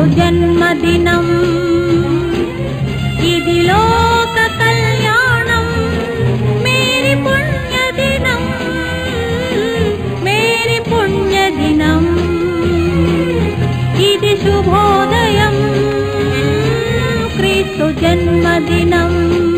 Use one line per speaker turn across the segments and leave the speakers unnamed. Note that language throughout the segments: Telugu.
జన్మదినం ఇది లోక కళ్యాణం మేరీ పుణ్యదినం మేరీ పుణ్యదినం ఇది శుభోదయం క్రీస్తు జన్మదినం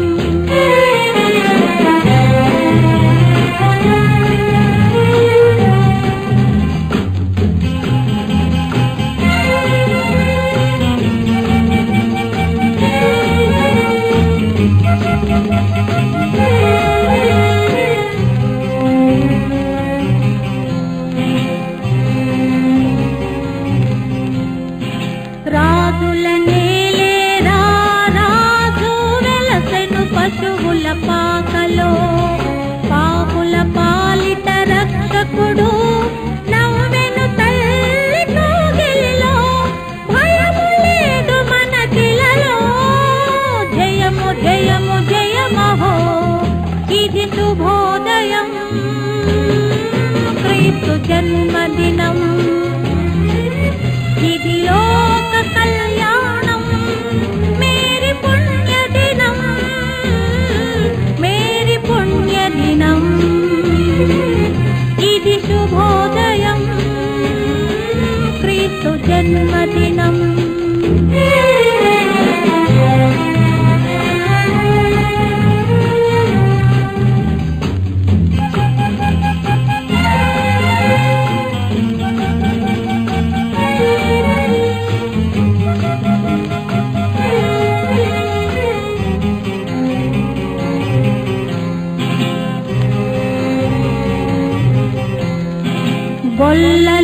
రాజుల నేలేరా రాజు వెలసెను పశువుల పాకలో పాపుల పాలిట రక్షకుడు నవ్వెను తల్లి కోగిలిలో భయము లేదు మనకిలలో జయము జయము జయమహో ఇది శుభోదయం క్రీస్తు జన్మదినం ఇది లోక కళ్యాణం మేరీ పుణ్యదినం మేరీ పుణ్యదినం ఇది శుభోదయం క్రీస్తు జన్మదినం గొల్ల